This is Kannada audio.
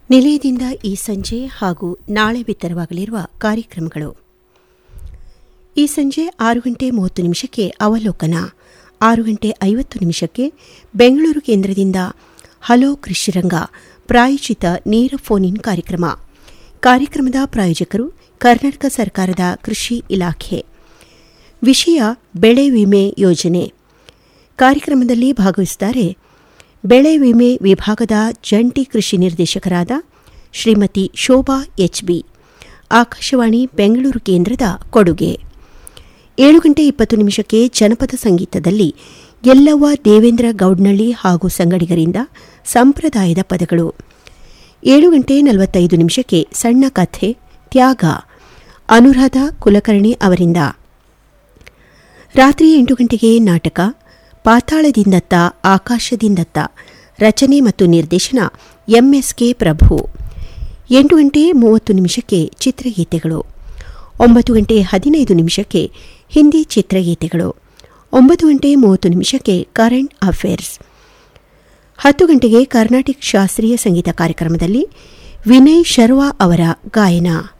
ನಿಲಯದಿಂದ ಈ ಸಂಜೆ ಹಾಗೂ ನಾಳೆ ಬಿತ್ತರವಾಗಲಿರುವ ಕಾರ್ಯಕ್ರಮಗಳು ಈ ಸಂಜೆ ಆರು ಗಂಟೆ ಮೂವತ್ತು ನಿಮಿಷಕ್ಕೆ ಅವಲೋಕನ ಆರು ಗಂಟೆ ಐವತ್ತು ನಿಮಿಷಕ್ಕೆ ಬೆಂಗಳೂರು ಕೇಂದ್ರದಿಂದ ಹಲೋ ಕೃಷಿರಂಗ ಪ್ರಾಯೋಜಿತ ನೇರ ಫೋನ್ ಇನ್ ಕಾರ್ಯಕ್ರಮ ಕಾರ್ಯಕ್ರಮದ ಪ್ರಾಯೋಜಕರು ಕರ್ನಾಟಕ ಸರ್ಕಾರದ ಕೃಷಿ ಇಲಾಖೆ ವಿಷಯ ಬೆಳೆ ವಿಮೆ ಯೋಜನೆ ಕಾರ್ಯಕ್ರಮದಲ್ಲಿ ಭಾಗವಹಿಸುತ್ತಾರೆ ಬೆಳೆ ವಿಮೆ ವಿಭಾಗದ ಜಂಟಿ ಕೃಷಿ ನಿರ್ದೇಶಕರಾದ ಶ್ರೀಮತಿ ಶೋಭಾ ಎಚ್ಬಿ ಆಕಾಶವಾಣಿ ಬೆಂಗಳೂರು ಕೇಂದ್ರದ ಕೊಡುಗೆ ಏಳು ಗಂಟೆ ಇಪ್ಪತ್ತು ನಿಮಿಷಕ್ಕೆ ಜನಪದ ಸಂಗೀತದಲ್ಲಿ ಎಲ್ಲವ್ವ ದೇವೇಂದ್ರ ಗೌಡ್ನಳ್ಳಿ ಹಾಗೂ ಸಂಗಡಿಗರಿಂದ ಸಂಪ್ರದಾಯದ ಪದಗಳು ಏಳು ಗಂಟೆ ನಲವತ್ತೈದು ನಿಮಿಷಕ್ಕೆ ಸಣ್ಣ ಕಥೆ ತ್ಯಾಗ ಅನುರಾಧ ಕುಲಕರ್ಣಿ ಅವರಿಂದ ರಾತ್ರಿ ಎಂಟು ಗಂಟೆಗೆ ನಾಟಕ ಪಾತಾಳದಿಂದತ್ತ ಆಕಾಶದಿಂದತ್ತ ರಚನೆ ಮತ್ತು ನಿರ್ದೇಶನ ಎಂಎಸ್ಕೆ ಪ್ರಭು ಎಂಟು ಗಂಟೆ ಮೂವತ್ತು ನಿಮಿಷಕ್ಕೆ ಚಿತ್ರಗೀತೆಗಳು ಒಂಬತ್ತು ಗಂಟೆ ಹದಿನೈದು ನಿಮಿಷಕ್ಕೆ ಹಿಂದಿ ಚಿತ್ರಗೀತೆಗಳು ಒಂಬತ್ತು ಗಂಟೆ ಮೂವತ್ತು ನಿಮಿಷಕ್ಕೆ ಕರೆಂಟ್ ಅಫೇರ್ಸ್ ಹತ್ತು ಗಂಟೆಗೆ ಕರ್ನಾಟಿಕ್ ಶಾಸ್ತ್ರೀಯ ಸಂಗೀತ ಕಾರ್ಯಕ್ರಮದಲ್ಲಿ ವಿನಯ್ ಶರ್ವಾ ಅವರ ಗಾಯನ